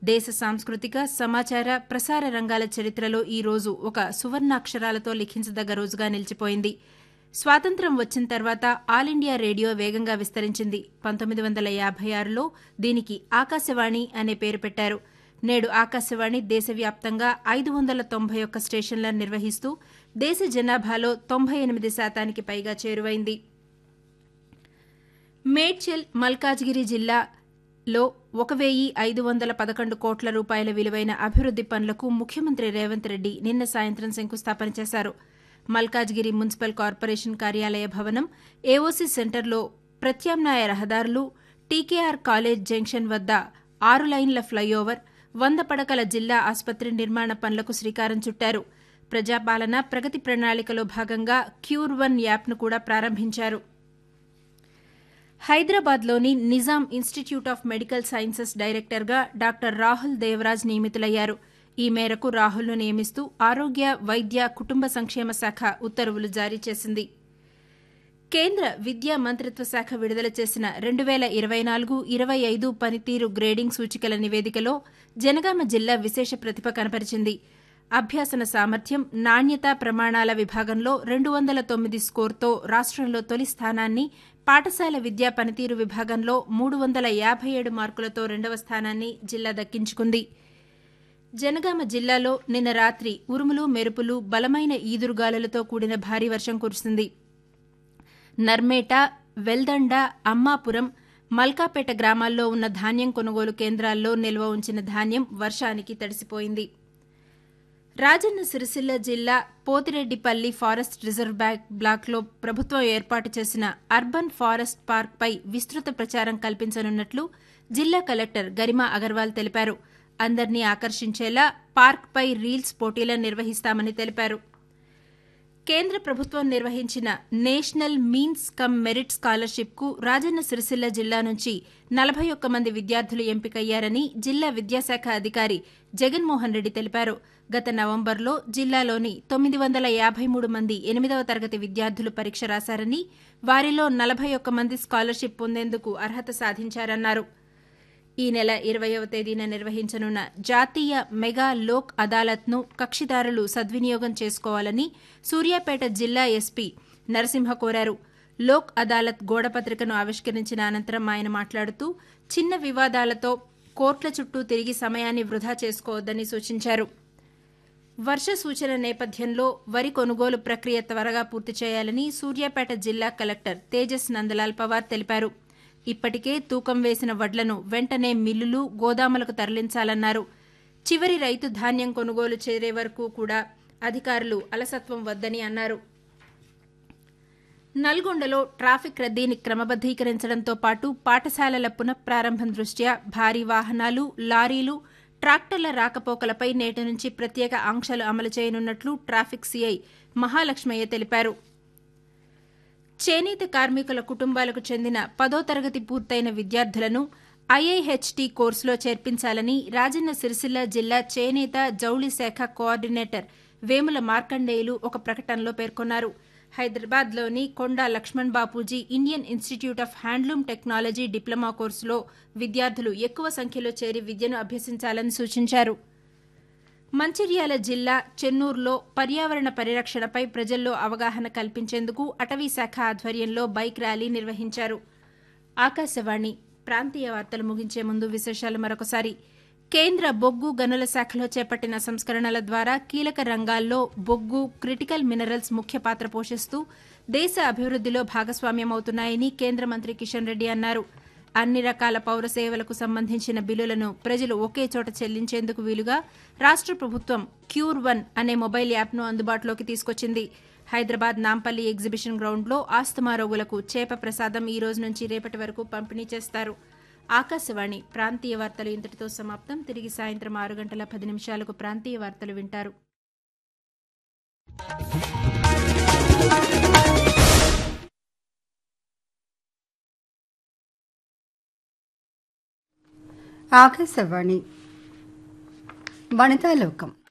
దేశ సాంస్కృతిక సమాచార ప్రసార రంగాల చరిత్రలో ఈ రోజు ఒక సువర్ణాక్షరాలతో లిఖించదగ్గ రోజుగా నిలిచిపోయింది స్వాతంత్ర్యం వచ్చిన తర్వాత ఆల్ ఇండియా రేడియో వేగంగా విస్తరించింది పంతొమ్మిది వందల యాభై ఆరులో దీనికి ఆకాశవాణి అనే పేరు పెట్టారు నేడు ఆకాశవాణి దేశవ్యాప్తంగా ఐదు వందల తొంభై ఒక్క స్టేషన్లను నిర్వహిస్తూ దేశ జనాభాలో తొంభై ఎనిమిది శాతానికి పైగా చేరువైంది మేడ్చల్ మల్కాజ్గిరి జిల్లాలో ఒక వెయ్యి ఐదు వందల పదకొండు కోట్ల రూపాయల విలువైన అభివృద్ది పనులకు ముఖ్యమంత్రి రేవంత్ రెడ్డి నిన్న సాయంత్రం శంకుస్థాపన చేశారు మల్కాజ్గిరి మున్సిపల్ కార్పొరేషన్ కార్యాలయ భవనం ఏఓసీ సెంటర్లో ప్రత్యామ్నాయ రహదారులు టీకేఆర్ కాలేజ్ జంక్షన్ వద్ద ఆరు లైన్ల ఫ్లైఓవర్ వంద పడకల జిల్లా ఆసుపత్రి నిర్మాణ పనులకు శ్రీకారం చుట్టారు ప్రజాపాలన ప్రగతి ప్రణాళికలో భాగంగా క్యూర్ వన్ యాప్ను కూడా ప్రారంభించారు హైదరాబాద్లోని Nizam institute of medical sciences డైరెక్టర్గా డాక్టర్ రాహుల్ దేవరాజ్ నియమితులయ్యారు ఈ మేరకు రాహుల్ను నియమిస్తూ ఆరోగ్య వైద్య కుటుంబ సంక్షేమ శాఖ ఉత్తర్వులు జారీ చేసింది కేంద్ర విద్యా మంత్రిత్వ శాఖ విడుదల చేసిన రెండు వేల ఇరవై నాలుగు ఇరవై ఐదు పనితీరు గ్రేడింగ్ సూచికల నివేదికలో జనగామ జిల్లా విశేష ప్రతిభ కనపరిచింది అభ్యాసన సామర్థ్యం నాణ్యతా ప్రమాణాల విభాగంలో రెండు వందల తొమ్మిది స్కోర్తో రాష్ట్రంలో తొలి స్థానాన్ని పాఠశాల విద్యా పనితీరు విభాగంలో మూడు వందల యాభై ఏడు మార్కులతో రెండవ స్థానాన్ని జిల్లా దక్కించుకుంది జనగామ జిల్లాలో నిన్న రాత్రి ఉరుములు మెరుపులు బలమైన ఈదురుగాలులతో కూడిన భారీ వర్షం కురిసింది నర్మేట వెల్దండ అమ్మాపురం మల్కాపేట గ్రామాల్లో ఉన్న ధాన్యం కొనుగోలు కేంద్రాల్లో నిల్వ ఉంచిన ధాన్యం వర్షానికి తడిసిపోయింది రాజన్న సిరిసిల్ల జిల్లా పోతిరెడ్డిపల్లి ఫారెస్ట్ రిజర్వ్ బ్లాక్లో ప్రభుత్వం ఏర్పాటు చేసిన అర్బన్ ఫారెస్ట్ పార్క్పై విస్తృత ప్రచారం కల్పించనున్నట్లు జిల్లా కలెక్టర్ గరిమా అగర్వాల్ తెలిపారు అందర్నీ ఆకర్షించేలా పార్క్పై రీల్స్ పోటీలను నిర్వహిస్తామని తెలిపారు కేంద్ర ప్రభుత్వం నిర్వహించిన నేషనల్ మీన్స్ కమ్ మెరిట్ స్కాలర్షిప్కు రాజన్న సిరిసిల్ల జిల్లా నుంచి నలభై ఒక్క మంది విద్యార్థులు ఎంపికయ్యారని జిల్లా విద్యాశాఖ అధికారి జగన్మోహన్ రెడ్డి తెలిపారు గత నవంబర్లో జిల్లాలోని తొమ్మిది వందల యాభై మూడు మంది ఎనిమిదవ తరగతి విద్యార్థులు పరీక్ష రాశారని వారిలో నలభై ఒక్క మంది స్కాలర్షిప్ పొందేందుకు అర్హత సాధించారన్నారు ఈ నెల ఇరవయవ తేదీన నిర్వహించనున్న జాతీయ మెగా లోక్ అదాలత్ను కక్షిదారులు సద్వినియోగం చేసుకోవాలని సూర్యాపేట జిల్లా ఎస్పీ నరసింహ కోరారు లోక్ అదాలత్ గోడపత్రికను ఆవిష్కరించిన అనంతరం ఆయన మాట్లాడుతూ చిన్న వివాదాలతో కోర్టుల చుట్టూ తిరిగి సమయాన్ని వృధా చేసుకోవద్దని సూచించారు వర్ష సూచన నేపథ్యంలో వరి కొనుగోలు ప్రక్రియ త్వరగా పూర్తి చేయాలని సూర్యాపేట జిల్లా కలెక్టర్ తేజస్ నందలాల్ పవార్ తెలిపారు ఇప్పటికే తూకం వేసిన వడ్లను వెంటనే మిల్లులు గోదాములకు తరలించాలన్నారు చివరి రైతు ధాన్యం కొనుగోలు చేరే వరకు కూడా అధికారులు అలసత్వం వద్దని అన్నారు నల్గొండలో ట్రాఫిక్ రద్దీని క్రమబద్దీకరించడంతో పాటు పాఠశాలల పునఃప్రారంభం దృష్ట్యా భారీ వాహనాలు లారీలు ట్రాక్టర్ల రాకపోకలపై నేటి నుంచి ప్రత్యేక ఆంక్షలు అమలు చేయనున్నట్లు ట్రాఫిక్ సీఐ మహాలక్ష్మయ్య తెలిపారు చేనేత కార్మికుల కుటుంబాలకు చెందిన పదో తరగతి పూర్తయిన విద్యార్థులను ఐఐహెచ్టీ కోర్సులో చేర్పించాలని రాజన్న సిరిసిల్ల జిల్లా చేనేత జౌళి శాఖ కోఆర్డినేటర్ వేముల మార్కండేయులు ఒక ప్రకటనలో పేర్కొన్నారు హైదరాబాద్లోని Konda Laxman Bapuji Indian institute of handloom technology diploma కోర్సులో విద్యార్థులు ఎక్కువ సంఖ్యలో చేరి విద్యను అభ్యసించాలని సూచించారు మంచిర్యాల జిల్లా చెన్నూరులో పర్యావరణ పరిరక్షణపై ప్రజల్లో అవగాహన కల్పించేందుకు అటవీ శాఖ ఆధ్వర్యంలో బైక్ ర్యాలీ నిర్వహించారు ఆకాశవాణి ప్రాంతీయ వార్తలు ముగించే ముందు విశేషాలు మరొకసారి కేంద్ర బొగ్గు గనుల శాఖలో చేపట్టిన సంస్కరణల ద్వారా కీలక రంగాల్లో బొగ్గు క్రిటికల్ మినరల్స్ ముఖ్య పాత్ర పోషిస్తూ దేశ అభివృద్దిలో భాగస్వామ్యమవుతున్నాయని కేంద్ర మంత్రి కిషన్ రెడ్డి అన్నారు అన్ని రకాల పౌర సేవలకు సంబంధించిన బిల్లులను ప్రజలు ఒకే చోట చెల్లించేందుకు వీలుగా రాష్ట ప్రభుత్వం క్యూర్ వన్ అనే మొబైల్ యాప్ను అందుబాటులోకి తీసుకొచ్చింది హైదరాబాద్ నాంపల్లి ఎగ్జిబిషన్ గ్రౌండ్లో ఆస్తమా రోగులకు చేప ప్రసాదం ఈ రోజు నుంచి రేపటి వరకు పంపిణీ చేస్తారు ఆకాశవాణి ప్రాంతీయ వార్తలు ఇంతటితో సమాప్తం తిరిగి సాయంత్రం ఆరు గంటల పది నిమిషాలకు ప్రాంతీయ వార్తలు వింటారు ఆకాశవాణి వనితాలోకం